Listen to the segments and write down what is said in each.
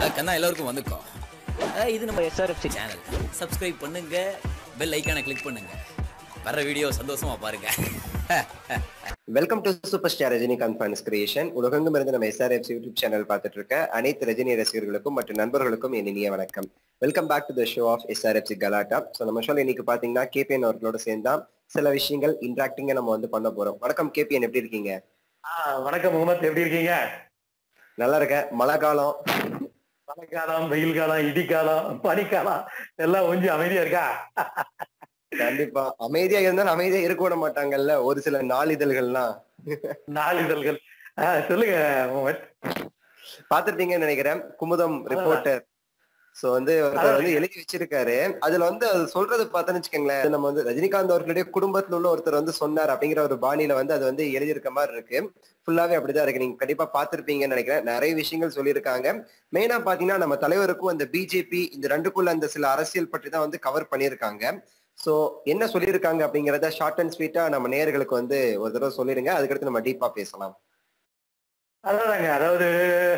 கண்ணா எல்லாருக்கும் வந்துக்கோ அஹ் இது நம்ம எஸ்ஆர்எஃப்சி சேனல் சப்ஸ்கிரைப் பண்ணுங்க பெல் ஐக்கானை கிளிக் பண்ணுங்க வர்ற வீடியோ சந்தோஷமா பாருங்க welcome to super star Rajinikanth fans creation உலகெங்கும் இருந்து நம்ம எஸ்ஆர்எஃப் யூடியூப் சேனல் பார்த்துட்டு இருக்க அனைத்து ரஜினி ரசிகர்களுக்கும் மற்றும் நண்பர்களுக்கும் என் இனிய வணக்கம் welcome back to the show of SRFC கலாட்டா ஸோ நம்ம ஷோல இன்னைக்கு பாத்தீங்கன்னா கேபிஎன் அவர்களோட சேர்ந்தா சில விஷயங்கள் இன்ட்ராக்டிங்கா நம்ம வந்து பண்ண போறோம் வணக்கம் கேபிஎன் எப்படி இருக்கீங்க ஆ, வணக்கம் முகமது எப்படி இருக்கீங்க நல்லா இருக்கேன் மழை காலம் மழைக்காலம் வெயில் காலம் இடி காலம் பனிக்காலம் எல்லாம் கொஞ்சம் அமைதியா இருக்கா கண்டிப்பா அமைதியா இருந்தாலும் அமைதியா இருக்க விட மாட்டாங்கல்ல ஒரு சில நாளிதழ்கள்லாம் நாளிதழ்கள் ஆ, சொல்லுங்க முகமது பாத்திருப்பீங்கன்னு நினைக்கிறேன் குமுதம் ரிப்போர்ட்டர் சோ வந்து ஒருத்தர் வந்து எழுதி வச்சிருக்காரு அதுல வந்து அது சொல்றது பார்த்தோன்னு வச்சுக்கோங்களேன் நம்ம வந்து ரஜினிகாந்த் அவர்களுடைய குடும்பத்துல உள்ள ஒருத்தர் வந்து சொன்னார் அப்படிங்கிற ஒரு பாணியில வந்து அது வந்து எழுதியிருக்க மாதிரி இருக்கு ஃபுல்லாவே அப்படிதான் இருக்கு நீங்க கண்டிப்பா பாத்திருப்பீங்கன்னு நினைக்கிறேன் நிறைய விஷயங்கள் சொல்லியிருக்காங்க மெயினா பாத்தீங்கன்னா நம்ம தலைவருக்கும் அந்த பிஜேபி இந்த ரெண்டுக்குள்ள அந்த சில அரசியல் பற்றி தான் வந்து கவர் பண்ணியிருக்காங்க சோ என்ன சொல்லியிருக்காங்க அப்படிங்கறத ஷார்ட் அண்ட் ஸ்வீட்டா நம்ம நேயர்களுக்கு வந்து ஒரு தடவை சொல்லிருங்க அதுக்கடுத்து நம்ம டீப்பா பேசலாம் அதாதாங்க அதாவது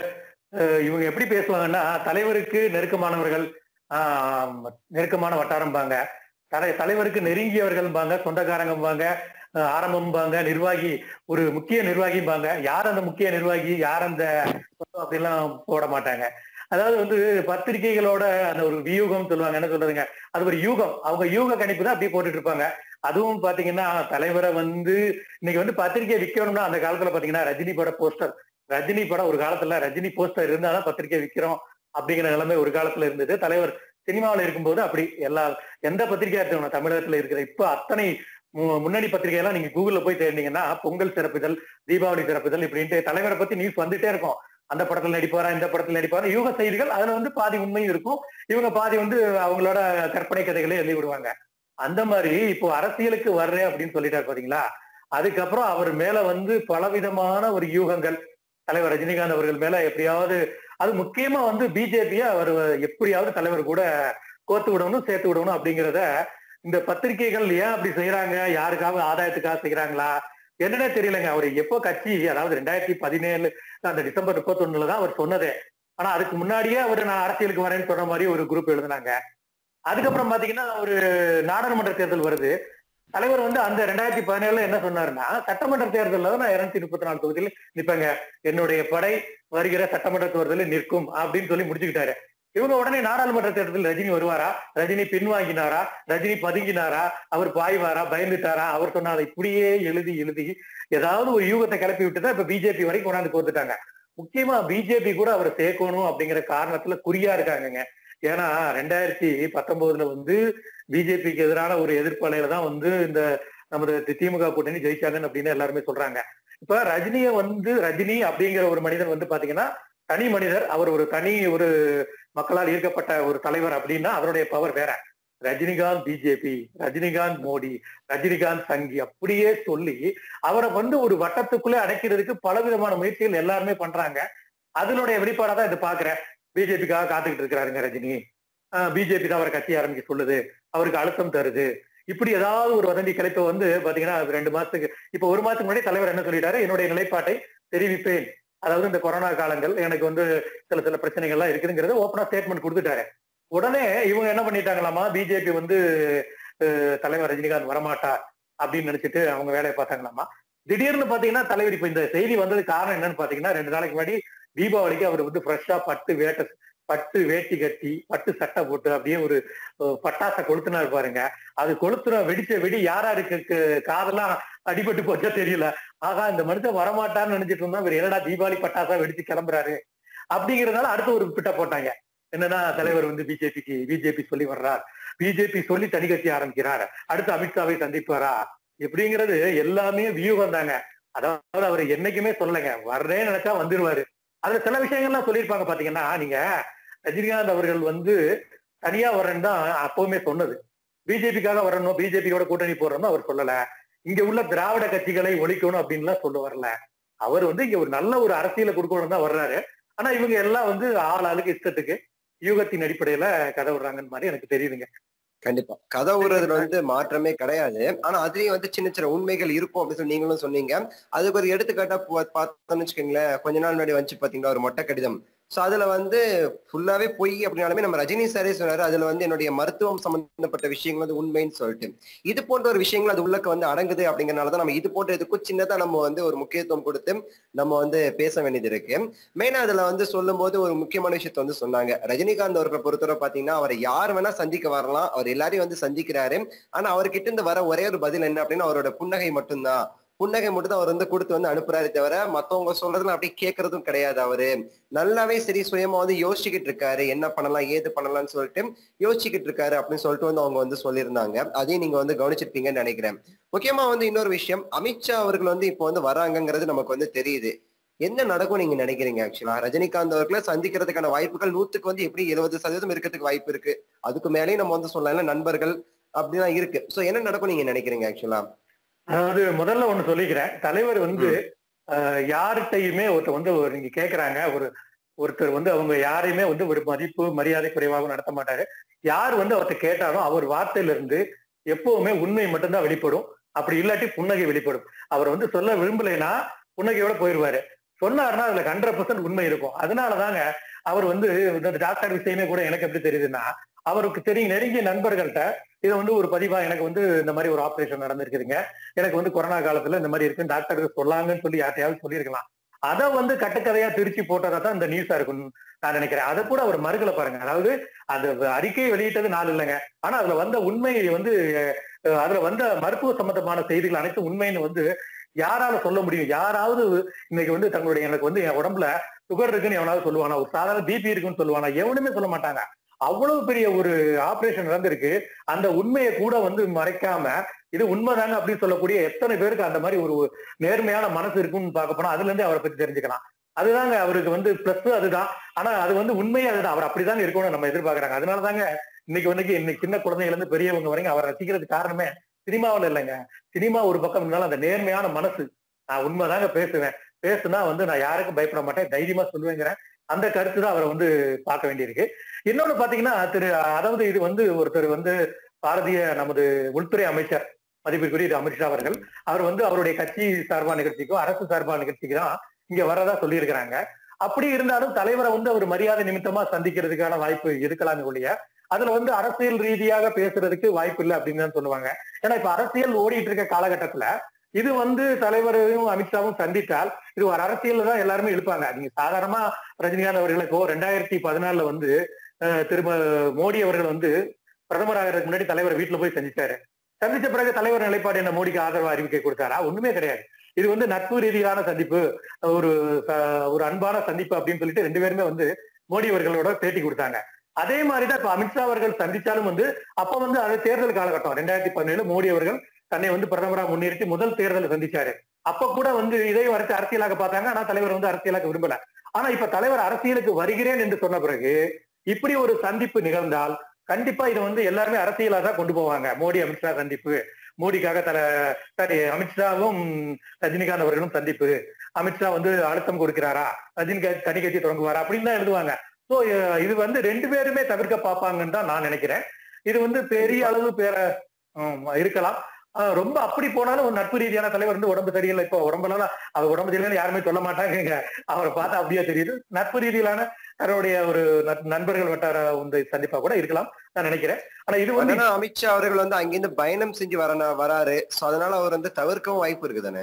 அஹ், இவங்க எப்படி பேசுவாங்கன்னா தலைவருக்கு நெருக்கமானவர்கள் ஆஹ், நெருக்கமான வட்டாரம்பாங்க தலை தலைவருக்கு நெருங்கியவர்கள்பாங்க சொந்தக்காரங்கம்பாங்க அஹ், ஆரம்பம்பாங்க நிர்வாகி ஒரு முக்கிய நிர்வாகிம்பாங்க யார் அந்த முக்கிய நிர்வாகி யார் அந்த சொந்தம் அப்படிலாம் போட மாட்டாங்க அதாவது வந்து பத்திரிகைகளோட அந்த ஒரு வியூகம் சொல்லுவாங்க என்ன சொல்றதுங்க அது ஒரு யூகம் அவங்க யூக கணிப்பு தான் அப்படியே போட்டுட்டு இருப்பாங்க அதுவும் பாத்தீங்கன்னா தலைவரை வந்து இன்னைக்கு வந்து பத்திரிகை விற்கணும்னா அந்த காலத்துல பாத்தீங்கன்னா ரஜினி பட போஸ்டர் ரஜினி படம் ஒரு காலத்துல ரஜினி போஸ்டர் இருந்தாதான் பத்திரிகை விற்கிறோம் அப்படிங்கிற நிலைமை ஒரு காலத்துல இருந்தது தலைவர் சினிமாவில் இருக்கும்போது அப்படி எல்லா எந்த பத்திரிகையா இருக்கணும் தமிழகத்துல இருக்கிற இப்ப அத்தனை மு- முன்னணி பத்திரிகை எல்லாம் நீங்க கூகுள்ல போய் தேடினீங்கன்னா பொங்கல் சிறப்புதல் தீபாவளி சிறப்புதல் இப்படின்ட்டு தலைவரை பத்தி நியூஸ் வந்துட்டே இருக்கும் அந்த படத்துல நடிப்பாரா இந்த படத்துல நடிப்பாரா யூக செய்திகள் அதுல வந்து பாதி உண்மையும் இருக்கும் இவங்க பாதி வந்து அவங்களோட கற்பனை கதைகளே எழுதி விடுவாங்க அந்த மாதிரி இப்போ அரசியலுக்கு வர்றேன் அப்படின்னு சொல்லிட்டாரு பாத்தீங்களா அதுக்கப்புறம் அவர் மேல வந்து பலவிதமான ஒரு யூகங்கள் தலைவர் ரஜினிகாந்த் அவர்கள் மேல எப்படியாவது அது முக்கியமா வந்து பிஜேபியை அவர் எப்படியாவது தலைவர் கூட கோத்து விடணும் சேர்த்து விடணும் அப்படிங்கிறத இந்த பத்திரிகைகள் ஏன் அப்படி செய்யறாங்க யாருக்காவது ஆதாயத்துக்காக செய்யறாங்களா என்னன்னே தெரியலங்க அவர் எப்போ கட்சி அதாவது ரெண்டாயிரத்தி பதினேழு அந்த டிசம்பர் முப்பத்தொன்னுல தான் அவர் சொன்னதே ஆனா அதுக்கு முன்னாடியே அவர் நான் அரசியலுக்கு வரேன்னு சொன்ன மாதிரி ஒரு குரூப் எழுதினாங்க அதுக்கப்புறம் பாத்தீங்கன்னா ஒரு நாடாளுமன்ற தேர்தல் வருது தலைவர் வந்து அந்த ரெண்டாயிரத்தி பதினேழுல என்ன சொன்னாருன்னா சட்டமன்ற தேர்தலில் தான் நான் இருநூத்தி முப்பத்தி நாலு தொகுதியில் நிப்பேங்க என்னுடைய படை வருகிற சட்டமன்ற தேர்தலில் நிற்கும் அப்படின்னு சொல்லி முடிச்சுக்கிட்டாரு இவங்க உடனே நாடாளுமன்ற தேர்தலில் ரஜினி வருவாரா ரஜினி பின்வாங்கினாரா ரஜினி பதுங்கினாரா அவர் பாய்வாரா பயந்துட்டாரா அவர் சொன்னார் இப்படியே எழுதி எழுதி ஏதாவது ஒரு யூகத்தை கிளப்பி விட்டு தான் இப்ப பிஜேபி வரைக்கும் கொண்டாந்து கோத்துட்டாங்க முக்கியமா பிஜேபி கூட அவரை சேர்க்கணும் அப்படிங்கிற காரணத்துல குறியா இருக்காங்கங்க ஏன்னா ரெண்டாயிரத்தி பத்தொன்பதுல வந்து பிஜேபிக்கு எதிரான ஒரு எதிர்ப்பலையில தான் வந்து இந்த நமது திமுக கூட்டணி ஜெயிச்சாங்கன்னு அப்படின்னு எல்லாருமே சொல்றாங்க இப்ப ரஜினியை வந்து ரஜினி அப்படிங்கிற ஒரு மனிதன் வந்து பாத்தீங்கன்னா தனி மனிதர் அவர் ஒரு தனி ஒரு மக்களால் ஈர்க்கப்பட்ட ஒரு தலைவர் அப்படின்னா அவருடைய பவர் வேற ரஜினிகாந்த் பிஜேபி ரஜினிகாந்த் மோடி ரஜினிகாந்த் சங்கி அப்படியே சொல்லி அவரை வந்து ஒரு வட்டத்துக்குள்ளே அடைக்கிறதுக்கு பலவிதமான முயற்சிகள் எல்லாருமே பண்றாங்க அதனுடைய வெளிப்பாடா தான் இது பாக்குறேன் பிஜேபிக்காக காத்துக்கிட்டு இருக்கிறாருங்க ரஜினி பிஜேபி தான் அவரை கட்சி ஆரம்பிக்க சொல்லுது அவருக்கு அழுத்தம் தருது இப்படி ஏதாவது ஒரு வதந்தி கிளைப்ப வந்து பாத்தீங்கன்னா அது ரெண்டு மாசத்துக்கு இப்ப ஒரு மாசத்துக்கு முன்னாடி தலைவர் என்ன சொல்லிட்டாரு என்னுடைய நிலைப்பாட்டை தெரிவிப்பேன் அதாவது இந்த கொரோனா காலங்கள் எனக்கு வந்து சில சில பிரச்சனைகள்லாம் இருக்குதுங்கிறத ஓப்பனா ஸ்டேட்மெண்ட் கொடுத்துட்டாரு உடனே இவங்க என்ன பண்ணிட்டாங்களாமா பிஜேபி வந்து அஹ், தலைவர் ரஜினிகாந்த் வரமாட்டார் அப்படின்னு நினைச்சிட்டு அவங்க வேலையை பார்த்தாங்களாமா திடீர்னு பாத்தீங்கன்னா தலைவர் இப்ப இந்த செய்தி வந்தது காரணம் என்னன்னு பாத்தீங்கன்னா ரெண்டு நாளைக்கு முன்னாடி தீபாவளிக்கு அவர் வந்து ஃப்ரெஷ்ஷா பட்டு வேட்டை பட்டு வேட்டி கட்டி பட்டு சட்டை போட்டு அப்படியே ஒரு அஹ், பட்டாசை கொளுத்துனாரு பாருங்க அது கொளுத்துன வெடிச்ச வெடி யாராருக்கு க- காதெல்லாம் அடிபட்டு போச்சோ தெரியல ஆகா இந்த மனுஷன் வரமாட்டான்னு நினைச்சிட்டு இருந்தா இவர் என்னடா தீபாவளி பட்டாசா வெடிச்சு கிளம்புறாரு அப்படிங்கறதுனால அடுத்த ஒரு பிட்ட போட்டாங்க என்னன்னா தலைவர் வந்து பிஜேபிக்கு பிஜேபி சொல்லி வர்றார் பிஜேபி சொல்லி தனி கட்சி ஆரம்பிக்கிறார் அடுத்து அமித்ஷாவை சந்திப்பாரா எப்படிங்கிறது எல்லாமே வியூகம் தாங்க அதாவது அவர் என்னைக்குமே சொல்லலைங்க வர்றேன்னு நினைச்சா வந்துருவாரு அதுல சில விஷயங்கள்லாம் சொல்லியிருப்பாங்க பாத்தீங்கன்னா நீங்க ரஜினிகாந்த் அவர்கள் வந்து தனியா வர்றேன்னு தான் அப்பவுமே சொன்னது பிஜேபிக்காக வரணும் பிஜேபியோட கூட்டணி போடுறோம்னு அவர் சொல்லல இங்க உள்ள திராவிட கட்சிகளை ஒழிக்கணும் அப்படின்லாம் சொல்ல வரல அவர் வந்து இங்க ஒரு நல்ல ஒரு அரசியலை கொடுக்கணும் தான் வர்றாரு ஆனா இவங்க எல்லாம் வந்து ஆள் ஆளுக்கு இஷ்டத்துக்கு யூகத்தின் அடிப்படையில கதை விடுறாங்கன்னு மாதிரி எனக்கு தெரியுதுங்க கண்டிப்பா கதை விடுறதுல வந்து மாற்றமே கிடையாது ஆனா அதுலயும் வந்து சின்ன சின்ன உண்மைகள் இருக்கும் அப்படின்னு சொல்லி நீங்களும் சொன்னீங்க அதுக்கு ஒரு எடுத்துக்காட்டா பா- பார்த்தோம்னு வச்சுக்கோங்களேன் கொஞ்ச நாள் முன்னாடி வந்துச்சு பாத்தீங்களா ஒரு மொட்டை கடிதம் சோ அதுல வந்து ஃபுல்லாவே பொய் அப்படின்னாலுமே நம்ம ரஜினி சாரே சொன்னாரு அதுல வந்து என்னுடைய மருத்துவம் சம்பந்தப்பட்ட விஷயங்கள் வந்து உண்மைன்னு சொல்லிட்டு இது போன்ற ஒரு விஷயங்கள் அது உள்ளக்க வந்து அடங்குது அப்படிங்கறனாலதான் நம்ம இது போன்ற இதுக்கும் சின்னதா நம்ம வந்து ஒரு முக்கியத்துவம் கொடுத்து நம்ம வந்து பேச வேண்டியது இருக்கு மெயினா அதுல வந்து சொல்லும்போது ஒரு முக்கியமான விஷயத்த வந்து சொன்னாங்க ரஜினிகாந்த் அவர்களை பொறுத்தவரை பாத்தீங்கன்னா அவரை யார் வேணா சந்திக்க வரலாம் அவர் எல்லாரையும் வந்து சந்திக்கிறாரு ஆனா அவர்கிட்ட இருந்து வர ஒரே ஒரு பதில் என்ன அப்படின்னா அவரோட புன்னகை மட்டும்தான் புன்னகை மட்டும் தான் அவர் வந்து கொடுத்து வந்து அனுப்புறாரு தவிர மத்தவங்க சொல்றதுல அப்படியே கேட்கறதும் கிடையாது அவரு நல்லாவே சரி சுயமா வந்து யோசிச்சுக்கிட்டு இருக்காரு என்ன பண்ணலாம் ஏது பண்ணலாம்னு சொல்லிட்டு யோசிச்சுக்கிட்டு இருக்காரு அப்படின்னு சொல்லிட்டு வந்து அவங்க வந்து சொல்லியிருந்தாங்க அதையும் நீங்க வந்து கவனிச்சிருப்பீங்கன்னு நினைக்கிறேன் முக்கியமா வந்து இன்னொரு விஷயம் அமித்ஷா அவர்கள் வந்து இப்போ வந்து வராங்கங்கிறது நமக்கு வந்து தெரியுது என்ன நடக்கும் நீங்க நினைக்கிறீங்க ஆக்சுவலா ரஜினிகாந்த் அவர்களை சந்திக்கிறதுக்கான வாய்ப்புகள் நூத்துக்கு வந்து எப்படி எழுபது சதவீதம் இருக்கிறதுக்கு வாய்ப்பு இருக்கு அதுக்கு மேலேயும் நம்ம வந்து சொல்லலாம் இல்ல நண்பர்கள் அப்படிதான் இருக்கு சோ என்ன நடக்கும் நீங்க நினைக்கிறீங்க ஆக்சுவலா அதாவது முதல்ல ஒண்ணு சொல்லிக்கிறேன் தலைவர் வந்து அஹ், யார்கிட்டயுமே ஒருத்தர் வந்து ஒரு நீங்க கேக்குறாங்க ஒரு ஒருத்தர் வந்து அவங்க யாரையுமே வந்து ஒரு மதிப்பு மரியாதை குறைவாக நடத்த மாட்டாரு யார் வந்து அவர்கிட்ட கேட்டாலும் அவர் வார்த்தையில இருந்து எப்பவுமே உண்மை மட்டும்தான் வெளிப்படும் அப்படி இல்லாட்டி புன்னகை வெளிப்படும் அவர் வந்து சொல்ல விரும்பலைன்னா புன்னகையோட போயிருவாரு சொன்னாருன்னா அதுல ஹண்ட்ரட் பர்சன்ட் உண்மை இருக்கும் அதனாலதாங்க அவர் வந்து இந்த டாக்டர் விஷயமே கூட எனக்கு எப்படி தெரியுதுன்னா அவருக்கு தெரியும் நெருங்கிய நண்பர்கள்ட்ட இதை வந்து ஒரு பதிவா எனக்கு வந்து இந்த மாதிரி ஒரு ஆபரேஷன் நடந்திருக்குதுங்க எனக்கு வந்து கொரோனா காலத்துல இந்த மாதிரி இருக்கு டாக்டர் சொல்லாங்கன்னு சொல்லி யார்ட்டையாவது சொல்லியிருக்கலாம் அதை வந்து கட்டுக்கதையா திருச்சி போட்டதா தான் இந்த நியூஸா இருக்கும்னு நான் நினைக்கிறேன் அதை கூட அவர் மறுக்கல பாருங்க அதாவது அந்த அறிக்கையை வெளியிட்டது நாள் இல்லைங்க ஆனா அதுல வந்த உண்மை வந்து அஹ், அதுல வந்த மருத்துவ சம்பந்தமான செய்திகள் அனைத்தும் உண்மைன்னு வந்து யாரால சொல்ல முடியும் யாராவது இன்னைக்கு வந்து தங்களுடைய எனக்கு வந்து என் உடம்புல சுகர் இருக்குன்னு எவனாவது சொல்லுவானா ஒரு சாதாரண பிபி இருக்குன்னு சொல்லுவானா எவனுமே சொல்ல மாட்டாங்க அவ்வளவு பெரிய ஒரு ஆபரேஷன் நடந்திருக்கு அந்த உண்மையை கூட வந்து மறைக்காம இது உண்மைதாங்க அப்படின்னு சொல்லக்கூடிய எத்தனை பேருக்கு அந்த மாதிரி ஒரு நேர்மையான மனசு இருக்குன்னு பார்க்க போனா அதுல இருந்தே அவரை பத்தி தெரிஞ்சுக்கலாம் அதுதாங்க அவருக்கு வந்து பிளஸ் அதுதான் ஆனா அது வந்து உண்மையே அதுதான் அவர் அப்படிதாங்க இருக்கணும்னு நம்ம எதிர்பார்க்கறாங்க அதனாலதாங்க இன்னைக்கு வந்து இன்னைக்கு சின்ன குழந்தைகள் இருந்து பெரியவங்க வரைக்கும் அவரை ரசிக்கிறதுக்கு காரணமே சினிமாவில் இல்லைங்க சினிமா ஒரு பக்கம் இருந்தாலும் அந்த நேர்மையான மனசு நான் உண்மைதாங்க பேசுவேன் பேசுனா வந்து நான் யாருக்கும் பயப்பட மாட்டேன் தைரியமா சொல்லுவேங்கிறேன் அந்த கருத்து தான் அவரை வந்து பார்க்க வேண்டியிருக்கு இன்னொன்னு பாத்தீங்கன்னா திரு அதாவது இது வந்து ஒருத்தர் வந்து பாரதிய நமது உள்துறை அமைச்சர் மதிப்பிற்குரிய திரு அமித்ஷா அவர்கள் அவர் வந்து அவருடைய கட்சி சார்பா நிகழ்ச்சிக்கும் அரசு சார்பா நிகழ்ச்சிக்கு தான் இங்க வரதா சொல்லியிருக்கிறாங்க அப்படி இருந்தாலும் தலைவரை வந்து அவர் மரியாதை நிமித்தமா சந்திக்கிறதுக்கான வாய்ப்பு இருக்கலாமே ஒழிய அதுல வந்து அரசியல் ரீதியாக பேசுறதுக்கு வாய்ப்பு இல்லை அப்படின்னு தான் சொல்லுவாங்க ஏன்னா இப்ப அரசியல் ஓடிட்டு இருக்க காலகட்டத்துல இது வந்து தலைவரையும் அமித்ஷாவும் சந்தித்தால் இது ஒரு அரசியல்ல தான் எல்லாருமே இழுப்பாங்க நீங்க சாதாரணமா ரஜினிகாந்த் அவர்களை இப்போ ரெண்டாயிரத்தி பதினாலுல வந்து அஹ், திரும்ப மோடி அவர்கள் வந்து பிரதமர் ஆகிறதுக்கு முன்னாடி தலைவர் வீட்டுல போய் சந்திச்சாரு சந்திச்ச பிறகு தலைவர் நிலைப்பாடு என்ன மோடிக்கு ஆதரவு அறிவிக்கை கொடுத்தாரா ஒண்ணுமே கிடையாது இது வந்து நட்பு ரீதியான சந்திப்பு ஒரு அஹ், ஒரு அன்பான சந்திப்பு அப்படின்னு சொல்லிட்டு ரெண்டு பேருமே வந்து மோடி அவர்களோட பேட்டி கொடுத்தாங்க அதே மாதிரிதான் இப்ப அமித்ஷா அவர்கள் சந்திச்சாலும் வந்து அப்ப வந்து அது தேர்தல் காலகட்டம் ரெண்டாயிரத்தி பதினேழு மோடி அவர்கள் தன்னை வந்து பிரதமராக முன்னிறுத்தி முதல் தேர்தலை சந்திச்சாரு அப்ப கூட வந்து இதையும் வரைச்சு அரசியலாக்க பார்த்தாங்க ஆனா தலைவர் வந்து அரசியலாக்க விரும்பல ஆனா இப்ப தலைவர் அரசியலுக்கு வருகிறேன் என்று சொன்ன பிறகு இப்படி ஒரு சந்திப்பு நிகழ்ந்தால் கண்டிப்பா இதை வந்து எல்லாருமே அரசியலா தான் கொண்டு போவாங்க மோடி அமித்ஷா சந்திப்பு மோடிக்காக தல சாரி அமித்ஷாவும் ரஜினிகாந்த் அவர்களும் சந்திப்பு அமித்ஷா வந்து அழுத்தம் கொடுக்கிறாரா ரஜினிகாந்த் தனி கட்சி தொடங்குவாரா அப்படின்னு தான் எழுதுவாங்க சோ இது வந்து ரெண்டு பேருமே தவிர்க்க பார்ப்பாங்கன்னு தான் நான் நினைக்கிறேன் இது வந்து பெரிய அளவு பேர ஆம், இருக்கலாம் ஆஹ் ரொம்ப அப்படி போனாலும் ஒரு நட்பு ரீதியான தலைவர் வந்து உடம்பு சரியில்லை இப்போ உடம்புலாம் அவர் உடம்பு சரியில்லைன்னு யாருமே சொல்ல மாட்டாங்க அவரை பார்த்தா அப்படியே தெரியுது நட்பு ரீதியிலான தன்னுடைய ஒரு நட்- நண்பர்கள் வட்டார வந்து சந்திப்பா கூட இருக்கலாம் நான் நினைக்கிறேன் ஆனா இது வந்து ஆனா அமித்ஷா அவர்கள் வந்து அங்கிருந்து பயணம் செஞ்சு வர வராரு சோ அதனால அவர் வந்து தவிர்க்கவும் வாய்ப்பு இருக்கு தானே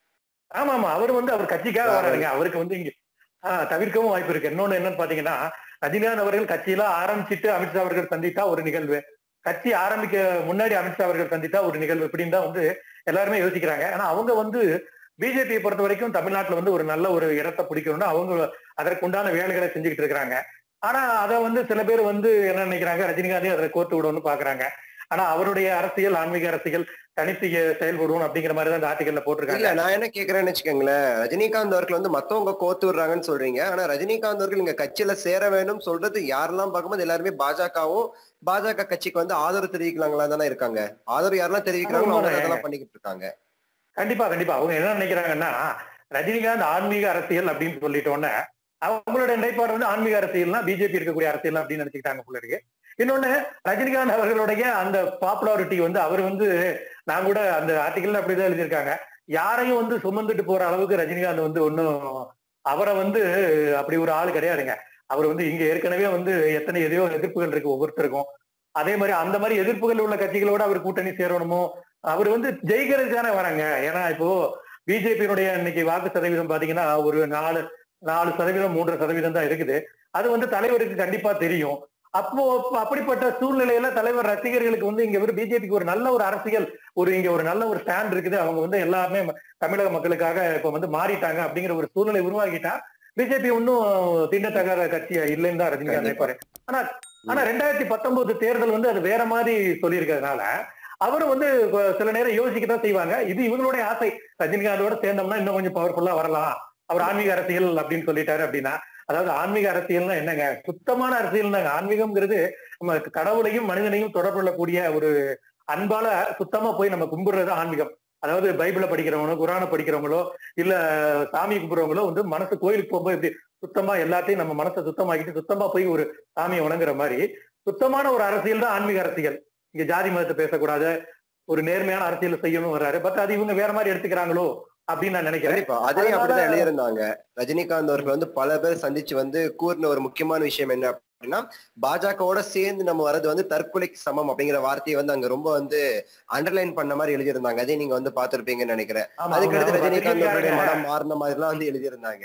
ஆமா ஆமா அவர் வந்து அவர் கட்சிக்காக வராருங்க அவருக்கு வந்து இங்க ஆஹ் தவிர்க்கவும் வாய்ப்பு இருக்கு இன்னொன்னு என்னன்னு பாத்தீங்கன்னா ரஜினிகாந்த் அவர்கள் கட்சியில ஆரம்பிச்சிட்டு அமித்ஷா அவர்கள் சந்தித்தா ஒரு நிகழ்வு கட்சி ஆரம்பிக்க முன்னாடி அமித்ஷா அவர்கள் சந்தித்தா ஒரு நிகழ்வு இப்படின்னு தான் வந்து எல்லாருமே யோசிக்கிறாங்க ஆனா அவங்க வந்து பிஜேபியை பொறுத்த வரைக்கும் தமிழ்நாட்டுல வந்து ஒரு நல்ல ஒரு இடத்தை பிடிக்கணும்னு அவங்க அதற்குண்டான வேலைகளை செஞ்சுக்கிட்டு இருக்கிறாங்க ஆனா அதை வந்து சில பேர் வந்து என்ன நினைக்கிறாங்க ரஜினிகாந்தையும் அதில் கோர்த்து விடணும்னு பாக்குறாங்க ஆனா அவருடைய அரசியல் ஆன்மீக அரசியல் தனித்து செயல்படுவோம் அப்படிங்கிற மாதிரி தான் இந்த ஆர்டிகல்ல போட்டிருக்காங்க இல்ல நான் என்ன கேக்குறேன்னு வச்சுக்கோங்களேன் ரஜினிகாந்த் அவர்கள் வந்து மத்தவங்க கோத்து விடுறாங்கன்னு சொல்றீங்க ஆனா ரஜினிகாந்த் அவர்கள் இங்க கட்சியில சேர வேண்டும் சொல்றது யாரெல்லாம் பார்க்கும்போது எல்லாருமே பாஜகவும் பாஜக கட்சிக்கு வந்து ஆதரவு தெரிவிக்கலாங்களா தானே இருக்காங்க ஆதரவு யாரெல்லாம் தெரிவிக்கிறாங்களோ அவங்க ஆமாங்க. அதெல்லாம் பண்ணிக்கிட்டு இருக்காங்க கண்டிப்பா கண்டிப்பா அவங்க என்ன நினைக்கிறாங்கன்னா ரஜினிகாந்த் ஆன்மீக அரசியல் அப்படின்னு சொல்லிட்டோன்னே அவங்களோட நிலைப்பாடு வந்து ஆன்மீக அரசியல்னா பிஜேபி இருக்கக்கூடிய அரசியல் அப்படின்னு நினைச்சுக்கிட்டாங்க போல இருக்கு இன்னொன்னு ரஜினிகாந்த் அவர்களுடைய அந்த பாப்புலாரிட்டி வந்து அவர் வந்து நான் கூட அந்த ஆர்டிகல் அப்படிதான் எழுதியிருக்காங்க யாரையும் வந்து சுமந்துட்டு போற அளவுக்கு ரஜினிகாந்த் வந்து ஒன்னும் அவரை வந்து அப்படி ஒரு ஆள் கிடையாதுங்க அவர் வந்து இங்க ஏற்கனவே வந்து எத்தனை எதையோ எதிர்ப்புகள் இருக்கு ஒவ்வொருத்தருக்கும் அதே மாதிரி அந்த மாதிரி எதிர்ப்புகள் உள்ள கட்சிகளோட அவர் கூட்டணி சேரணுமோ அவர் வந்து ஜெயிக்கிறதுக்கு தானே வராங்க ஏன்னா இப்போ பிஜேபியினுடைய இன்னைக்கு வாக்கு சதவீதம் பாத்தீங்கன்னா ஒரு நாலு நாலு சதவீதம் மூன்று சதவீதம் தான் இருக்குது அது வந்து தலைவருக்கு கண்டிப்பா தெரியும் அப்போ அப்படிப்பட்ட சூழ்நிலையில தலைவர் ரசிகர்களுக்கு வந்து இங்க ஒரு பிஜேபிக்கு ஒரு நல்ல ஒரு அரசியல் ஒரு இங்க ஒரு நல்ல ஒரு ஸ்டாண்ட் இருக்குது அவங்க வந்து எல்லாமே தமிழக மக்களுக்காக இப்ப வந்து மாறிட்டாங்க அப்படிங்கிற ஒரு சூழ்நிலை உருவாக்கிட்டா பிஜேபி ஒன்னும் திண்டத்தகாத கட்சி இல்லைன்னு தான் ரஜினிகாந்த் நினைப்பாரு ஆனா ஆனா ரெண்டாயிரத்தி பத்தொன்பது தேர்தல் வந்து அது வேற மாதிரி சொல்லியிருக்கிறதுனால அவரும் வந்து கொ- சில நேரம் யோசிக்க தான் செய்வாங்க இது இவங்களுடைய ஆசை ரஜினிகாந்தோட சேர்ந்தோம்னா இன்னும் கொஞ்சம் பவர்ஃபுல்லா வரலாம் அவர் ஆன்மீக அரசியல் அப்படின்னு சொல்லிட்டாரு அப்படின்னா அதாவது ஆன்மீக அரசியல்னா என்னங்க சுத்தமான அரசியல் தாங்க ஆன்மீகம்ங்கிறது நம்ம கடவுளையும் மனிதனையும் தொடர்பு கொள்ளக்கூடிய ஒரு அன்பால சுத்தமா போய் நம்ம கும்பிடுறது ஆன்மீகம் அதாவது பைபிளை படிக்கிறவங்களோ குரானை படிக்கிறவங்களோ இல்ல சாமி கும்பிடுறவங்களோ வந்து மனசு கோயிலுக்கு போகும்போது இப்படி சுத்தமா எல்லாத்தையும் நம்ம மனசை சுத்தமாக்கிட்டு சுத்தமா போய் ஒரு சாமியை வணங்குற மாதிரி சுத்தமான ஒரு அரசியல் தான் ஆன்மீக அரசியல் இங்க ஜாதி மதத்தை பேசக்கூடாது ஒரு நேர்மையான அரசியல் செய்யணும் வர்றாரு பட் அது இவங்க வேற மாதிரி எடுத்துக்கிறாங்களோ அப்படின்னு நான் நினைக்கிறேன் கண்டிப்பா அதுலயும் அப்படிதான் எழுதியிருந்தாங்க ரஜினிகாந்த் அவர்கள் வந்து பல பேர் சந்திச்சு வந்து கூறின ஒரு முக்கியமான விஷயம் என்ன அப்படின்னா பாஜகவோட சேர்ந்து நம்ம வர்றது வந்து தற்கொலைக்கு சமம் அப்படிங்கிற வார்த்தையை வந்து அங்க ரொம்ப வந்து அண்டர்லைன் பண்ண மாதிரி எழுதியிருந்தாங்க அதே நீங்க வந்து பாத்திருப்பீங்கன்னு நினைக்கிறேன் ஆமா, அதுக்கடுத்து அவங்க ரஜினிகாந்த் அவருடைய பத்திரிகைக்காரங்க- மனம் மாறின மாதிரி எல்லாம் வந்து எழுதியிருந்தாங்க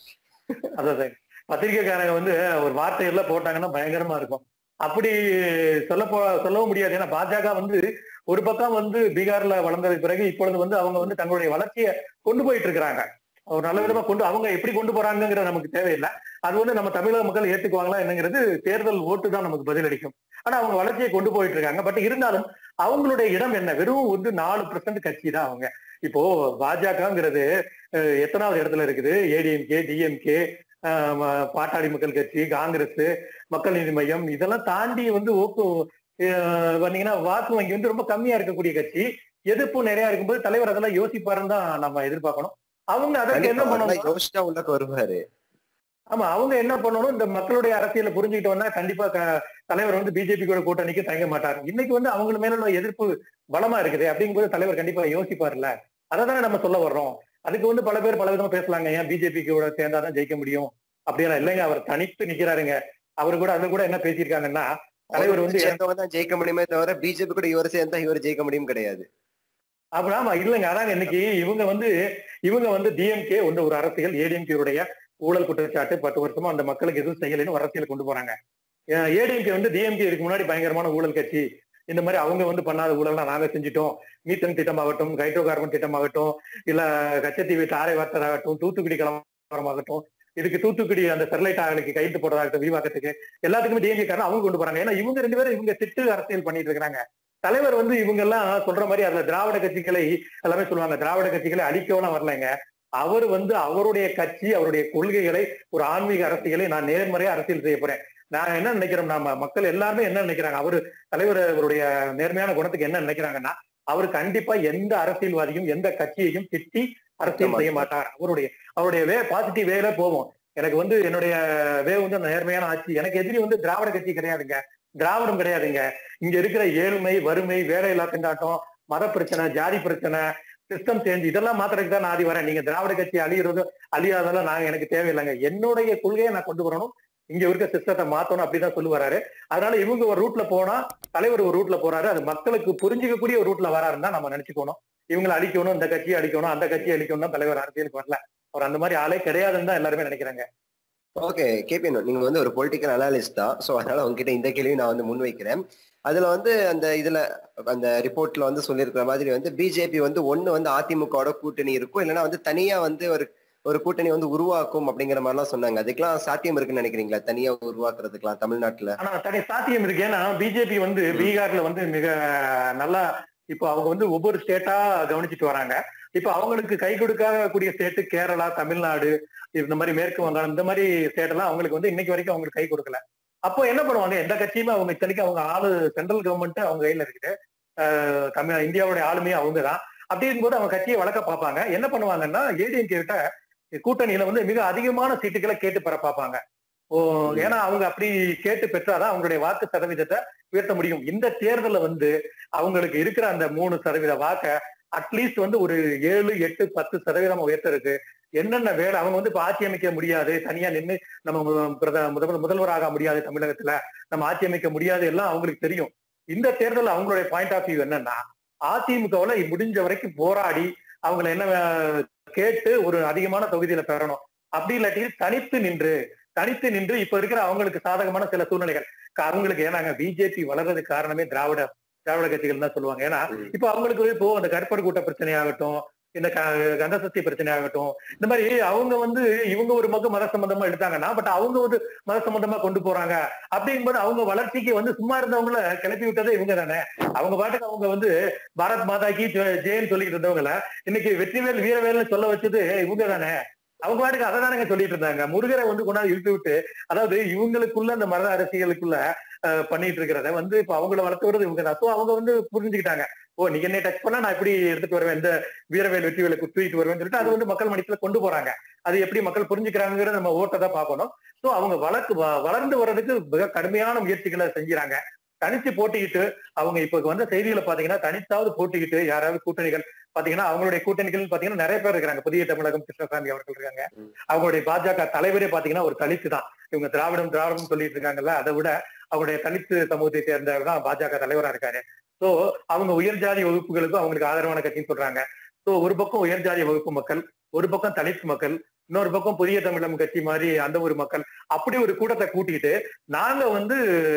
அதாவது பத்திரிகைக்காரங்க வந்து ஒரு வார்த்தைகள்லாம் போட்டாங்கன்னா பயங்கரமா இருக்கும் அப்படி சொல்ல போ சொல்லவும் முடியாது ஏன்னா பாஜக வந்து ஒரு பக்கம் வந்து பீகார்ல வளர்ந்ததுக்கு பிறகு இப்பொழுது வந்து அவங்க வந்து தங்களுடைய வளர்ச்சியை கொண்டு போயிட்டு இருக்கிறாங்க ஒரு நல்ல விதமா கொண்டு அவங்க எப்படி கொண்டு போறாங்கிறது நமக்கு தேவையில்லை அது வந்து நம்ம தமிழக மக்கள் ஏத்துக்குவாங்களா என்னங்கிறது தேர்தல் ஓட்டு தான் நமக்கு பதிலளிக்கும் ஆனா அவங்க வளர்ச்சியை கொண்டு போயிட்டு இருக்காங்க பட் இருந்தாலும் அவங்களுடைய இடம் என்ன வெறும் வந்து நாலு பர்சன்ட் கட்சி தான் அவங்க இப்போ பாஜகங்கிறது அஹ், எத்தனாவது இடத்துல இருக்குது ஏடிஎம்கே டிஎம்கே பாட்டாளி மக்கள் கட்சி காங்கிரஸ் மக்கள் நீதி மையம் இதெல்லாம் தாண்டி வந்து ஓக்கு அஹ், பாத்தீங்கன்னா வாக்கு வங்கி வந்து ரொம்ப கம்மியா இருக்கக்கூடிய கட்சி எதிர்ப்பு நிறைய இருக்கும்போது தலைவர் அதெல்லாம் யோசிப்பாருன்னு தான் நம்ம எதிர்பார்க்கணும் அவங்க அதற்கு என்ன கண்டிப்பா பண்ணணும் அதெல்லாம் யோசிச்சா உள்ளக்க வருவாரு ஆமா அவங்க என்ன பண்ணணும் இந்த மக்களுடைய அரசியலை புரிஞ்சுக்கிட்டோம்னா கண்டிப்பா க- தலைவர் வந்து பிஜேபி கூட கூட்டணிக்கு தயங்க மாட்டார் இன்னைக்கு வந்து அவங்க மேல உள்ள எதிர்ப்பு பலமா இருக்குது அப்படிங்கும்போது தலைவர் கண்டிப்பா யோசிப்பார்ல அதை தானே நம்ம சொல்ல வர்றோம் அதுக்கு வந்து பல பேர் பல விதமா பேசலாங்க ஏன் பிஜேபி கூட சேர்ந்தாதான் ஜெயிக்க முடியும் அப்படியெல்லாம் இல்லைங்க அவர் தனித்து நிக்கிறாருங்க அவர் கூட அதுல கூட என்ன பேசியிருக்காங்கன்னா தலைவர் வந்து சேர்ந்தவங்க தான் ஜெயிக்க முடியுமே தவிர பிஜேபி கூட இவர் சேர்ந்தா இவர் ஜெயிக்க முடியும் கிடையாது அப்ப ஆமா இல்லைங்க அதாங்க இன்னைக்கு இவங்க வந்து இவங்க வந்து டிஎம்கே வந்து ஒரு அரசியல் ஏடிஎம்கே உடைய ஊழல் குற்றச்சாட்டு பத்து வருஷமா அந்த மக்களுக்கு எதுவும் செய்யலைன்னு ஒரு அரசியல் கொண்டு போறாங்க ஏடிஎம்கே வந்து டிஎம்கே இதுக்கு முன்னாடி பயங்கரமான ஊழல் கட்சி இந்த மாதிரி அவங்க வந்து பண்ணாத ஊழல்லாம் நாங்க செஞ்சுட்டோம் மீத்தன் திட்டமாகட்டும் ஹைட்ரோ கார்பன் திட்டமாகட்டும் இல்ல கச்சத்தீவு தாரை வார்த்தர் ஆகட்டும் தூத்துக்குடி கலவரமாகட்டும் இதுக்கு தூத்துக்குடி அந்த ஸ்டெர்லைட் ஆகலுக்கு கைது போடுறதாகட்டும் விவாக்கத்துக்கு எல்லாத்துக்குமே டிஎம்கே காரணம் அவங்க கொண்டு போறாங்க ஏன்னா இவங்க ரெண்டு பேரும் இவங்க திட்டு அரசியல் பண்ணிட்டு இருக்காங்க தலைவர் வந்து இவங்க எல்லாம் சொல்ற மாதிரி அதுல திராவிட கட்சிகளை எல்லாமே சொல்லுவாங்க திராவிட கட்சிகளை அழிக்கவும் வரலைங்க அவர் வந்து அவருடைய கட்சி அவருடைய கொள்கைகளை ஒரு ஆன்மீக அரசியலை நான் நேர்மறையா அரசியல் செய்ய போறேன் நான் என்ன நினைக்கிறோம் நாம மக்கள் எல்லாருமே என்ன நினைக்கிறாங்க அவரு தலைவர் அவருடைய நேர்மையான குணத்துக்கு என்ன நினைக்கிறாங்கன்னா அவர் கண்டிப்பா எந்த அரசியல்வாதியும் எந்த கட்சியையும் திட்டி அரசியல் செய்ய மாட்டார் அவருடைய அவருடைய வே பாசிட்டிவ் வேல போவோம் எனக்கு வந்து என்னுடைய வே வந்து நேர்மையான ஆட்சி எனக்கு எதிரி வந்து திராவிட கட்சி கிடையாதுங்க திராவிடம் கிடையாதுங்க இங்க இருக்கிற ஏழ்மை வறுமை வேலையில்லா திண்டாட்டம் மத பிரச்சனை ஜாதி பிரச்சனை சிஸ்டம் சேஞ்ச் இதெல்லாம் மாத்திரக்கு தான் நான் ஆதி வரேன் நீங்க திராவிட கட்சி அழியிறது அழியாதெல்லாம் நாங்க எனக்கு தேவையில்லைங்க என்னுடைய கொள்கையை நான் கொண்டு வரணும் இங்க இருக்க சிஸ்டத்தை மாத்தணும் அப்படிதான் சொல்லி வராரு அதனால இவங்க ஒரு ரூட்ல போனா தலைவர் ஒரு ரூட்ல போறாரு அது மக்களுக்கு புரிஞ்சுக்கக்கூடிய ஒரு ரூட்ல வராருன்னு தான் நம்ம நினைச்சுக்கணும் இவங்களை அழிக்கணும் இந்த கட்சியை அழிக்கணும் அந்த கட்சியை அழிக்கணும் தான் தலைவர் அரசியலுக்கு வரல அவர் அந்த மாதிரி ஆளே கிடையாதுன்னு தான் எல்லாருமே நினைக்கிறாங்க ஓகே கேபி நீங்க வந்து ஒரு பொலிட்டிக்கல் அனாலிஸ்ட் தான் சோ அதனால உங்ககிட்ட இந்த கேள்வியும் நான் வந்து முன்வைக்கிறேன் அதுல வந்து அந்த இதுல அந்த ரிப்போர்ட்ல வந்து சொல்லியிருக்கிற மாதிரி வந்து பிஜேபி வந்து ஒண்ணு வந்து அதிமுகவோட கூட்டணி இருக்கும் இல்லைன்னா வந்து தனியா வந்து ஒரு ஒரு கூட்டணி வந்து உருவாக்கும் அப்படிங்கிற மாதிரிலாம் சொன்னாங்க அதுக்கெல்லாம் சாத்தியம் இருக்குன்னு நினைக்கிறீங்களா தனியா உருவாக்குறதுக்கெல்லாம் தமிழ்நாட்டுல ஆனா தனி சாத்தியம் இருக்கு ஏன்னா பிஜேபி வந்து பீகார்ல வந்து மிக நல்லா இப்போ அவங்க வந்து ஒவ்வொரு ஸ்டேட்டா கவனிச்சிட்டு வராங்க இப்போ அவங்களுக்கு கை கொடுக்கக்கூடிய ஸ்டேட்டு கேரளா தமிழ்நாடு இந்த மாதிரி மேற்கு வங்காளம் இந்த மாதிரி ஸ்டேட் எல்லாம் அவங்களுக்கு வந்து இன்னைக்கு வரைக்கும் அவங்களுக்கு கை கொடுக்கல அப்போ என்ன பண்ணுவாங்க எந்த கட்சியுமே அவங்க இத்தனைக்கும் அவங்க ஆளு சென்ட்ரல் கவர்மெண்ட் அவங்க கையில இருக்குது அஹ் தமிழ் இந்தியாவுடைய ஆளுமே அவங்க தான் அப்படி இருக்கும்போது அவங்க கட்சியை வளர்க்க பார்ப்பாங்க என்ன பண்ணுவாங்கன்னா ஏடிஎம்கே கிட்ட கூட்டணியில வந்து மிக அதிகமான சீட்டுகளை கேட்டு பெற பார்ப்பாங்க ஓ ஏன்னா அவங்க அப்படி கேட்டு பெற்றாதான் அவங்களுடைய வாக்கு சதவீதத்தை உயர்த்த முடியும் இந்த தேர்தல்ல வந்து அவங்களுக்கு இருக்கிற அந்த மூணு சதவீத வாக்க அட்லீஸ்ட் வந்து ஒரு ஏழு எட்டு பத்து சதவீதம் உயர்த்திருக்கு என்னென்ன வேலை அவங்க வந்து இப்ப ஆட்சி அமைக்க முடியாது தனியா நின்று நம்ம மு- பிரத- முதல்வர் முதல்வராக முடியாது தமிழகத்துல நம்ம ஆட்சி அமைக்க முடியாது எல்லாம் அவங்களுக்கு தெரியும் இந்த தேர்தல் அவங்களுடைய பாயிண்ட் ஆஃப் வியூ என்னன்னா அதிமுகவுல முடிஞ்ச வரைக்கும் போராடி அவங்களை என்ன அஹ், கேட்டு ஒரு அதிகமான தொகுதியில பெறணும் அப்படி இல்லாட்டி தனித்து நின்று தனித்து நின்று இப்ப இருக்கிற அவங்களுக்கு சாதகமான சில சூழ்நிலைகள் க- அவங்களுக்கு ஏன்னாங்க பிஜேபி வளர்றதுக்கு காரணமே திராவிட திராவிட கட்சிகள் தான் சொல்லுவாங்க ஏன்னா ம். இப்ப அவங்களுக்கு இப்போ அந்த கருப்பர் கூட்ட பிரச்சனையாகட்டும் இந்த க- கந்தசக்தி பிரச்சனையாகட்டும் இந்த மாதிரி அவங்க வந்து இவங்க ஒரு பக்கம் மத சம்பந்தமா எடுத்தாங்கன்னா பட் அவங்க வந்து மத சம்பந்தமா கொண்டு போறாங்க அப்படிங்கும்போது அவங்க வளர்ச்சிக்கு வந்து சும்மா இருந்தவங்கள கிளப்பி விட்டதே இவங்க தானே அவங்க பாட்டுக்கு அவங்க வந்து பாரத் மாதாக்கு ஜெயன்னு சொல்லிட்டு இருந்தவங்கள இன்னைக்கு வெற்றிவேல் வீரவேல்னு சொல்ல வச்சது இவங்க தானே அவங்க பாட்டுக்கு அதை தானங்க சொல்லிட்டு இருந்தாங்க முருகரை வந்து கொண்டாந்து இழுத்து விட்டு அதாவது இவங்களுக்குள்ள அந்த மத அரசியலுக்குள்ள அஹ், பண்ணிட்டு இருக்கிறத வந்து இப்ப அவங்கள வளர்த்து வருது இவங்க தான் So அவங்க வந்து புரிஞ்சுக்கிட்டாங்க ஓ நீங்க என்ன டச் பண்ணா நான் இப்படி எடுத்துட்டு வருவேன் இந்த வீரவேல் வெற்றிவேலை தூக்கிட்டு வருவேன்னு சொல்லிட்டு அது வந்து மக்கள் மனசுல கொண்டு போறாங்க அது எப்படி மக்கள் புரிஞ்சுக்கிறாங்கிறத நம்ம ஓட்டை தான் பார்க்கணும் சோ அவங்க வளர்த்து வ- வளர்ந்து வர்றதுக்கு மிக கடுமையான முயற்சிகளை செஞ்சுறாங்க தனிச்சு போட்டிக்கிட்டு அவங்க இப்ப வந்த செய்திகளை பாத்தீங்கன்னா தனித்தாவது போட்டிக்கிட்டு யாராவது கூட்டணிகள் பாத்தீங்கன்னா அவங்களுடைய கூட்டணிகள் பாத்தீங்கன்னா நிறைய பேர் இருக்காங்க புதிய தமிழகம் கிருஷ்ணசாமி அவர்கள் இருக்காங்க ம். அவங்களுடைய பாஜக தலைவரே பாத்தீங்கன்னா ஒரு தலித்து தான் இவங்க திராவிடம் திராவிடம் சொல்லிட்டு இருக்காங்கல்ல அதை விட அவங்களுடைய தலித்து சமூகத்தை சேர்ந்தவர் தான் பாஜக தலைவரா இருக்காரு சோ அவங்க உயர் ஜாதி வகுப்புகளுக்கும் அவங்களுக்கு ஆதரவான கட்சின்னு சொல்றாங்க சோ ஒரு பக்கம் உயர் ஜாதி வகுப்பு மக்கள் ஒரு பக்கம் தலித் மக்கள் இன்னொரு பக்கம் புதிய தமிழகம் கட்சி மாதிரி அந்த ஒரு மக்கள் அப்படி ஒரு கூட்டத்தை கூட்டிட்டு நாங்க வந்து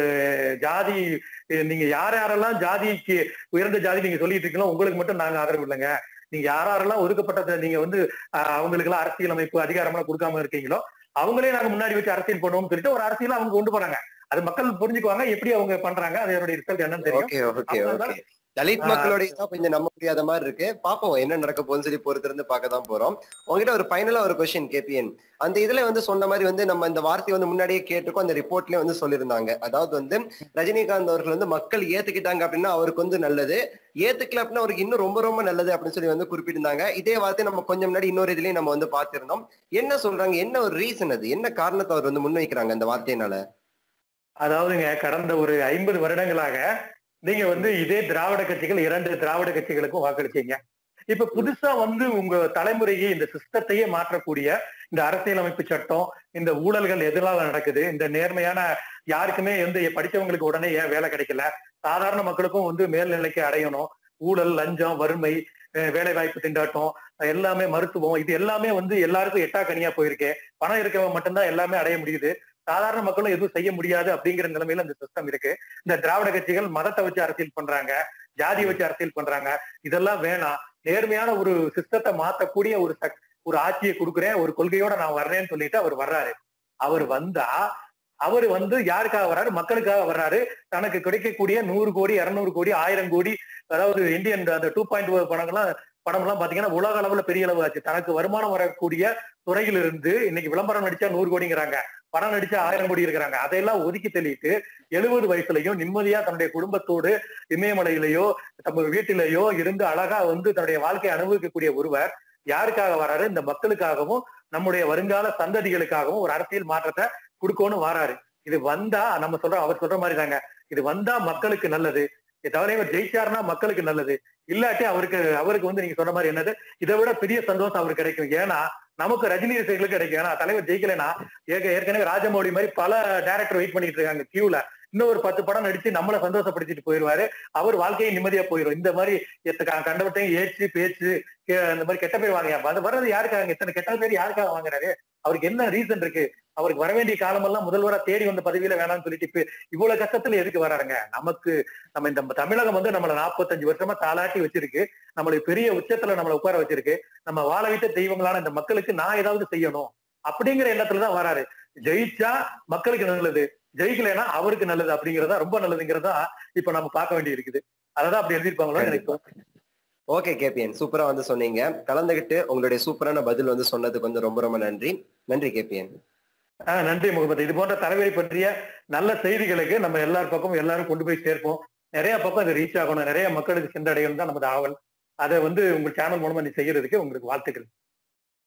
ஜாதி நீங்க யார் யாரெல்லாம் ஜாதிக்கு உயர்ந்த ஜாதி நீங்க சொல்லிட்டு இருக்கீங்களோ உங்களுக்கு மட்டும் நாங்க ஆதரவு இல்லைங்க நீங்க யார் யாரெல்லாம் ஒதுக்கப்பட்டதை நீங்க வந்து அஹ், அவங்களுக்கு எல்லாம் அரசியல் அமைப்பு அதிகாரமெல்லாம் கொடுக்காம இருக்கீங்களோ அவங்களே நாங்க முன்னாடி வச்சு அரசியல் பண்ணுவோம்னு சொல்லிட்டு ஒரு அரசியல் அவங்க கொண்டு போறாங்க அது மக்கள் புரிஞ்சுக்குவாங்க எப்படி அவங்க பண்றாங்க அதனுடைய ரிசல்ட் என்னன்னு தெரியும் ஓகே ஓகே அதனால- ஓகே தலித் ஆ. மக்களுடைய தான் கொஞ்சம் நம்ப முடியாத மாதிரி இருக்கு பாப்போம் என்ன நடக்க போகுதுன்னு சொல்லி பொறுத்திருந்து பார்க்க தான் போறோம் உங்ககிட்ட ஒரு ஃபைனலா ஒரு கொஸ்டின் கேபிஎன் அந்த இதுல வந்து சொன்ன மாதிரி வந்து நம்ம இந்த வார்த்தையை வந்து முன்னாடியே கேட்டிருக்கோம் அந்த ரிப்போர்ட்லயே வந்து சொல்லியிருந்தாங்க அதாவது வந்து ரஜினிகாந்த் அவர்கள் வந்து மக்கள் ஏத்துக்கிட்டாங்க அப்படின்னா அவருக்கு வந்து நல்லது ஏத்துக்கல அப்படின்னா அவருக்கு இன்னும் ரொம்ப ரொம்ப நல்லது அப்படின்னு சொல்லி வந்து குறிப்பிட்டிருந்தாங்க இதே வார்த்தை நம்ம கொஞ்சம் முன்னாடி இன்னொரு இதுலயும் நம்ம வந்து பார்த்திருந்தோம் என்ன சொல்றாங்க என்ன ஒரு ரீசன் அது என்ன காரணத்தை அவர் வந்து முன்வைக்கிறாங்க அந்த வார்த்தையினால அதாவதுங்க கடந்த ஒரு ஐம்பது வருடங்களாக நீங்க வந்து இதே திராவிட கட்சிகள் இரண்டு திராவிட கட்சிகளுக்கும் வாக்களிச்சீங்க இப்ப புதுசா வந்து உங்க தலைமுறையை இந்த சிஸ்டத்தையே மாற்றக்கூடிய இந்த அரசியலமைப்பு சட்டம் இந்த ஊழல்கள் எதெல்லாம் நடக்குது இந்த நேர்மையான யாருக்குமே எந்த படிச்சவங்களுக்கு உடனே ஏன் வேலை கிடைக்கல சாதாரண மக்களுக்கும் வந்து மேல்நிலைக்கு அடையணும் ஊழல் லஞ்சம் வறுமை அஹ் வேலை வாய்ப்பு திண்டாட்டம் எல்லாமே மருத்துவம் இது எல்லாமே வந்து எல்லாருக்கும் எட்டா கனியா போயிருக்கு பணம் இருக்கவங்க மட்டும்தான் எல்லாமே அடைய முடியுது சாதாரண மக்களும் எதுவும் செய்ய முடியாது அப்படிங்கிற நிலைமையில இந்த சிஸ்டம் இருக்கு இந்த திராவிட கட்சிகள் மதத்தை வச்சு அரசியல் பண்றாங்க ஜாதி வச்சு அரசியல் பண்றாங்க இதெல்லாம் வேணாம் நேர்மையான ஒரு சிஸ்டத்தை மாத்தக்கூடிய ஒரு சக் ஒரு ஆட்சியை கொடுக்குறேன் ஒரு கொள்கையோட நான் வர்றேன்னு சொல்லிட்டு அவர் வர்றாரு அவர் வந்தா அவர் வந்து யாருக்காக வர்றாரு மக்களுக்காக வர்றாரு தனக்கு கிடைக்கக்கூடிய நூறு கோடி இருநூறு கோடி ஆயிரம் கோடி அதாவது இந்தியன் அந்த டூ பாயிண்ட் படங்கள்லாம் படம்லாம் பாத்தீங்கன்னா உலக அளவுல பெரிய அளவு ஆச்சு தனக்கு வருமானம் வரக்கூடிய துறையிலிருந்து இன்னைக்கு விளம்பரம் நடிச்சா நூறு கோடிங்கிறாங்க படம் நடிச்சா ஆயிரம் கோடி இருக்கிறாங்க அதையெல்லாம் ஒதுக்கி தள்ளிட்டு எழுபது வயசுலயும் நிம்மதியா தன்னுடைய குடும்பத்தோடு இமயமலையிலேயோ நம்ம வீட்டிலேயோ இருந்து அழகா வந்து தன்னுடைய வாழ்க்கையை அனுபவிக்கக்கூடிய ஒருவர் யாருக்காக வராரு இந்த மக்களுக்காகவும் நம்முடைய வருங்கால சந்ததிகளுக்காகவும் ஒரு அரசியல் மாற்றத்தை கொடுக்கணும் வராரு இது வந்தா நம்ம சொல்றோம் அவர் சொல்ற மாதிரி தாங்க இது வந்தா மக்களுக்கு நல்லது இதை தவிர இவர் ஜெயிச்சாருன்னா மக்களுக்கு நல்லது இல்லாட்டி அவருக்கு அவருக்கு வந்து நீங்க சொன்ன மாதிரி என்னது இதை விட பெரிய சந்தோஷம் அவருக்கு கிடைக்கும் ஏன்னா நமக்கு ரஜினி ரசிகர்களுக்கு கிடைக்கும் ஏன்னா தலைவர் ஜெயிக்கலைன்னா ஏற்க- ஏற்கனவே ராஜமௌழி மாதிரி பல டேரக்டர் வெயிட் பண்ணிட்டு இருக்காங்க கியூல இன்னும் ஒரு பத்து படம் நடிச்சு நம்மள சந்தோஷப்படுத்திட்டு போயிருவாரு அவர் வாழ்க்கையை நிம்மதியா போயிடும் இந்த மாதிரி எத்த- க- கண்டவட்டையும் ஏச்சு பேச்சு கே- இந்த மாதிரி கெட்ட பேர் வாங்க அது வர்றது யாருக்காக இத்தனை கெட்ட பேர் யாருக்காக வாங்குறாரு அவருக்கு என்ன ரீசன் இருக்கு அவருக்கு வர வேண்டிய காலமெல்லாம் முதல்வரா தேடி வந்த பதவியில வேணாம்னு சொல்லிட்டு இப்ப இவ்வளவு கஷ்டத்துல எதுக்கு வராருங்க நமக்கு நம்ம இந்த தமிழகம் வந்து நம்மள நாற்பத்தஞ்சு வருஷமா தாளாட்டி வச்சிருக்கு நம்மளை பெரிய உச்சத்துல நம்மளை உட்கார வச்சிருக்கு நம்ம வாழ விட்ட தெய்வங்களான இந்த மக்களுக்கு நான் ஏதாவது செய்யணும் அப்படிங்கிற எண்ணத்துலதான் வராரு ஜெயிச்சா மக்களுக்கு நல்லது ஜெயிக்கலைன்னா அவருக்கு நல்லது அப்படிங்கறதா ரொம்ப நல்லதுங்கிறதா இப்ப நம்ம பார்க்க வேண்டி இருக்குது அததான் அப்படி எழுதியிருப்பாங்களோ எனக்கு தோணுது. ஓகே கேபிஎன் சூப்பரா வந்து சொன்னீங்க கலந்துகிட்டு உங்களுடைய சூப்பரான பதில் வந்து சொன்னதுக்கு வந்து ரொம்ப ரொம்ப நன்றி நன்றி கேபிஎன் ஆஹ் நன்றி முகமது இது போன்ற தலைவரை பற்றிய நல்ல செய்திகளுக்கு நம்ம எல்லார் பக்கமும் எல்லாரும் கொண்டு போய் சேர்ப்போம் நிறைய பக்கம் இது ரீச் ஆகணும் நிறைய மக்களுக்கு சென்றடையணும் தான் நமது ஆவல் அதை வந்து உங்க சேனல் மூலமா நீ செய்யறதுக்கு உங்களுக்கு வாழ்த்துக்கள்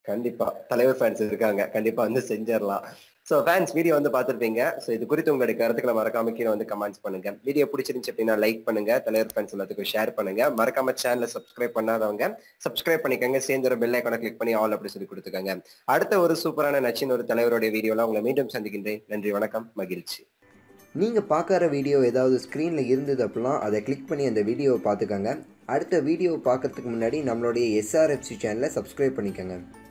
கண்டிப்பா தலைவர் ஃபேன்ஸ் இருக்காங்க கண்டிப்பா வந்து செஞ்சிடலாம் ஸோ ஃபேன்ஸ் வீடியோ வந்து பார்த்துருப்பீங்க ஸோ இது குறித்து உங்களுடைய கருத்துக்களை மறக்காம கீழே வந்து கமெண்ட்ஸ் பண்ணுங்க வீடியோ பிடிச்சிருந்துச்சு அப்படின்னா லைக் பண்ணுங்க தலைவர் ஃபேன்ஸ் எல்லாத்துக்கும் ஷேர் பண்ணுங்க மறக்காம சேனலை சப்ஸ்கிரைப் பண்ணாதவங்க சப்ஸ்கிரைப் பண்ணிக்கோங்க சேர்ந்து ஒரு பெல் ஐக்கான கிளிக் பண்ணி ஆல் அப்படி சொல்லி கொடுத்துக்கோங்க அடுத்த ஒரு சூப்பரான நச்சின் ஒரு தலைவருடைய வீடியோல உங்களை மீண்டும் சந்திக்கின்றேன் நன்றி வணக்கம் மகிழ்ச்சி நீங்கள் பார்க்குற வீடியோ ஏதாவது ஸ்க்ரீனில் இருந்தது அப்படின்னா அதை கிளிக் பண்ணி அந்த வீடியோவை பார்த்துக்கோங்க அடுத்த வீடியோ பார்க்கறதுக்கு முன்னாடி நம்மளுடைய எஸ்ஆர்எஃப்சி சேனலை சப்ஸ்கிரைப் பண்ணிக்கோங்க